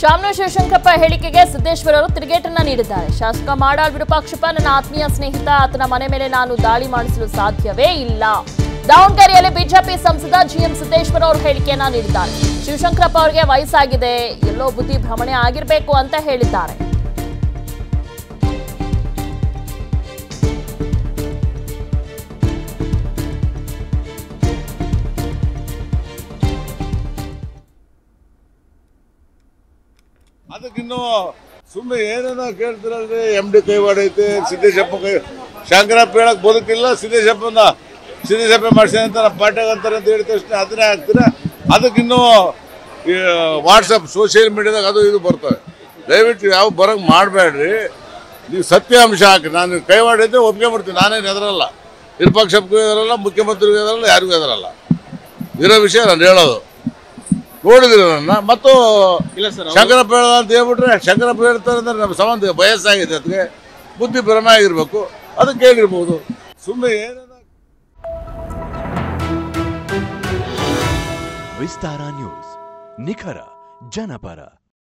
ಶಾಮನೂರ್ ಶಿವಶಂಕರಪ್ಪ ಹೇಳಿಕೆಗೆ ಸಿದ್ದೇಶ್ವರ್ ಅವರು ತಿರುಗೇಟನ್ನ ನೀಡಿದ್ದಾರೆ ಶಾಸಕ ಮಾಡಾಳ್ ವಿರೂಪಾಕ್ಷಪ್ಪ ನನ್ನ ಆತ್ಮೀಯ ಸ್ನೇಹಿತ ಆತನ ಮನೆ ಮೇಲೆ ನಾನು ದಾಳಿ ಮಾಡಿಸಲು ಸಾಧ್ಯವೇ ಇಲ್ಲ ದಾವಣಗೆರೆಯಲ್ಲಿ ಬಿಜೆಪಿ ಸಂಸದ ಜಿಎಂ ಸಿದ್ದೇಶ್ವರ್ ಅವರು ಹೇಳಿಕೆಯನ್ನ ನೀಡಿದ್ದಾರೆ ಶಿವಶಂಕರಪ್ಪ ಅವರಿಗೆ ವಯಸ್ಸಾಗಿದೆ ಎಲ್ಲೋ ಬುದ್ಧಿ ಭ್ರಮಣೆ ಆಗಿರಬೇಕು ಅಂತ ಹೇಳಿದ್ದಾರೆ ಅದಕ್ಕಿನ್ನು ಸುಮ್ಮನೆ ಏನೇನೋ ಕೇಳ್ತಿರಲ್ರಿ ಎಮ್ ಡಿ ಕೈವಾಡ ಐತೆ ಸಿದ್ದೇಶಪ್ಪ ಕೈ ಶಂಕರಪ್ಪ ಹೇಳಕ್ ಬದುಕಿಲ್ಲ ಸಿದ್ದೇಶಪ್ಪನ ಸಿದ್ದೇಶಪ್ಪ ಮಾಡ್ಸ್ಯಾನ ಅಂತ ನಮ್ಮ ಪಾರ್ಟಿಯಾಗ ಅಂತಾರೆ ಅಂತ ಹೇಳಿದ ತಕ್ಷಣ ಅದನ್ನೇ ಹಾಕ್ತೀರ ಅದಕ್ಕಿನ್ನೂ ವಾಟ್ಸಪ್ ಸೋಷಿಯಲ್ ಮೀಡಿಯಾದಾಗ ಅದು ಇದು ಬರ್ತವೆ ದಯವಿಟ್ಟು ಯಾವ ಬರೋಂಗೆ ಮಾಡಬೇಡ್ರಿ ನೀವು ಸತ್ಯಾಂಶ ಹಾಕಿ ನಾನು ಕೈವಾಡ ಇದ್ದರೆ ಒಪ್ಕೊಂಡ್ಬಿಡ್ತೀನಿ ನಾನೇನು ಹೆದರಲ್ಲ ವಿರೂಪಾಕ್ಷಪ್ಪಗೂ ಹೆದರಲ್ಲ ಮುಖ್ಯಮಂತ್ರಿಗೂ ಹೆದರಲ್ಲ ಯಾರಿಗೂ ಹೆದರಲ್ಲ ಇರೋ ವಿಷಯ ನಾನು ಹೇಳೋದು ನೋಡಿದ್ರು ನನ್ನ ಮತ್ತು ಇಲ್ಲ ಸರ್ ಶಂಕರಪ್ಪ ಹೇಳ್ದ ಅಂತ ಹೇಳ್ಬಿಟ್ರೆ ಶಂಕರಪ್ಪ ಹೇಳ್ತಾರೆ ಅಂದ್ರೆ ನಮ್ಮ ಸಂಬಂಧ ವಯಸ್ಸಾಗಿದೆ ಅದಕ್ಕೆ ಬುದ್ಧಿ ಭ್ರಮ ಆಗಿರ್ಬೇಕು ಅದಕ್ಕೆ ಹೇಳಿರ್ಬೋದು ಸುಮ್ಮನೆ ಏನೇನೋ ವಿಸ್ತಾರ ನ್ಯೂಸ್ ನಿಖರ ಜನಪರ